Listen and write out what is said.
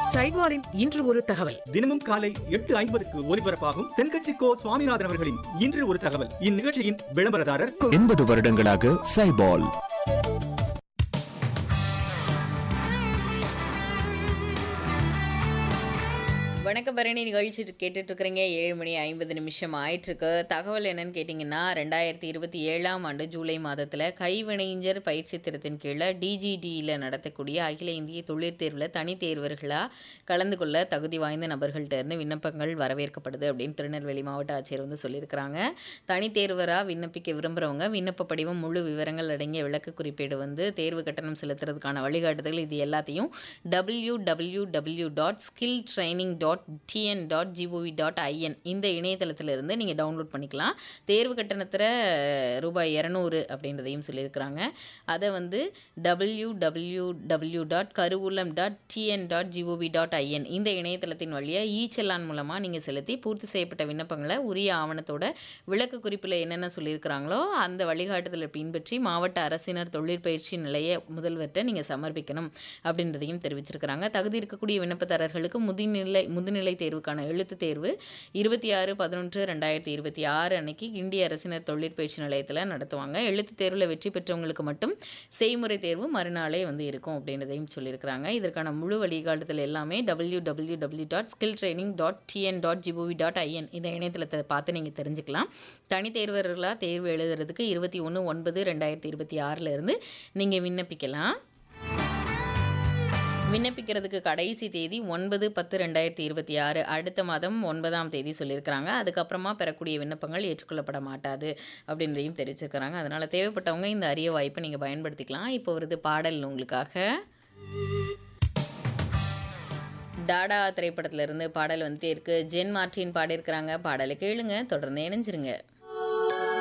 சைட்வாரின் இன்று ஒரு தகவல் தினமும் காலை எட்டு ஐம்பதுக்கு ஒலிபரப்பாகும் தென்கட்சி கோ சுவாமிநாதன் அவர்களின் இன்று ஒரு தகவல் இந்நிகழ்ச்சியின் விளம்பரதாரர் எண்பது வருடங்களாக சைபால் வணக்க பரணி நிகழ்ச்சி கேட்டுட்டு இருக்கிறீங்க ஏழு மணி ஐம்பது நிமிஷம் ஆயிட்டிருக்கு தகவல் என்னன்னு கேட்டிங்கன்னா ரெண்டாயிரத்தி இருபத்தி ஏழாம் ஆண்டு ஜூலை மாதத்தில் கைவினைஞர் பயிற்சி திட்டத்தின் கீழே டிஜிடியில் நடத்தக்கூடிய அகில இந்திய தொழிற் தேர்வில் தனித் தேர்வர்களாக கலந்து கொள்ள தகுதி வாய்ந்த நபர்கள்ட்ட இருந்து விண்ணப்பங்கள் வரவேற்கப்படுது அப்படின்னு திருநெல்வேலி மாவட்ட ஆட்சியர் வந்து சொல்லியிருக்கிறாங்க தனித் தேர்வராக விண்ணப்பிக்க விரும்புகிறவங்க விண்ணப்ப படிவம் முழு விவரங்கள் அடங்கிய விளக்க குறிப்பீடு வந்து தேர்வு கட்டணம் செலுத்துறதுக்கான வழிகாட்டுதல் இது எல்லாத்தையும் W W W dot skill training dot TN dot GOV dot IN இந்த இணையதளத்திலிருந்து நீங்கள் டவுன்லோட் பண்ணிக்கலாம் தேர்வு கட்டணத்தில் ரூபாய் இரநூறு அப்படின்றதையும் சொல்லியிருக்கிறாங்க அதை வந்து டபிள்யூ டபிள்யூ டபிள்யூ டாட் கருவூலம் dot TN dot GOV dot IN இந்த இணையதளத்தின் வழியாக இ செல்லான் மூலமாக நீங்கள் செலுத்தி பூர்த்தி செய்யப்பட்ட விண்ணப்பங்களை உரிய ஆவணத்தோட விளக்கு குறிப்பில் என்னென்ன சொல்லியிருக்கிறாங்களோ அந்த வழிகாட்டுதலை பின்பற்றி மாவட்ட அரசினர் தொழிற்பயிற்சி நிலைய முதல்வர்கிட்ட நீங்கள் சமர்ப்பிக்கணும் அப்படின்றதையும் தெரிவிச்சிருக்கிறாங்க தகுதி இருக்கக்கூடிய விண்ணப்பதாரர்களுக்கு முதுநிலை முதுநிலை தேர்வுக்கான எழுத்துத் தேர்வு இருபத்தி ஆறு பதினொன்று ரெண்டாயிரத்தி இருபத்தி ஆறு அன்னைக்கு இந்திய அரசினர் தொழிற்பயிற்சி நிலையத்தில் நடத்துவாங்க எழுத்துத் தேர்வில் வெற்றி பெற்றவங்களுக்கு மட்டும் செய்முறை தேர்வு மறுநாளே வந்து இருக்கும் அப்படின்றதையும் சொல்லியிருக்கிறாங்க இதற்கான முழு வழிகாட்டுதல் எல்லாமே W W W dot skill training dot TN dot GOV dot IN இந்த இணையதளத்தை பார்த்து நீங்கள் தெரிஞ்சுக்கலாம் தனி தேர்வர்களாக தேர்வு எழுதுறதுக்கு இருபத்தி ஒன்று ஒன்பது ரெண்டாயிரத்தி இருபத்தி ஆறிலிருந்து நீங்கள் விண்ணப்பிக்கலாம் விண்ணப்பிக்கிறதுக்கு கடைசி தேதி ஒன்பது பத்து ரெண்டாயிரத்தி இருபத்தி ஆறு அடுத்த மாதம் ஒன்பதாம் தேதி சொல்லியிருக்கிறாங்க அதுக்கப்புறமா பெறக்கூடிய விண்ணப்பங்கள் ஏற்றுக்கொள்ளப்பட மாட்டாது அப்படின்றதையும் தெரிவிச்சிருக்கிறாங்க அதனால் தேவைப்பட்டவங்க இந்த அரிய வாய்ப்பை நீங்கள் பயன்படுத்திக்கலாம் இப்போ வருது பாடல் உங்களுக்காக டாடா திரைப்படத்துல இருந்து பாடல் வந்துட்டே இருக்கு ஜென் மார்டின் பாடியிருக்கிறாங்க பாடலை கேளுங்க தொடர்ந்து இணைஞ்சிருங்க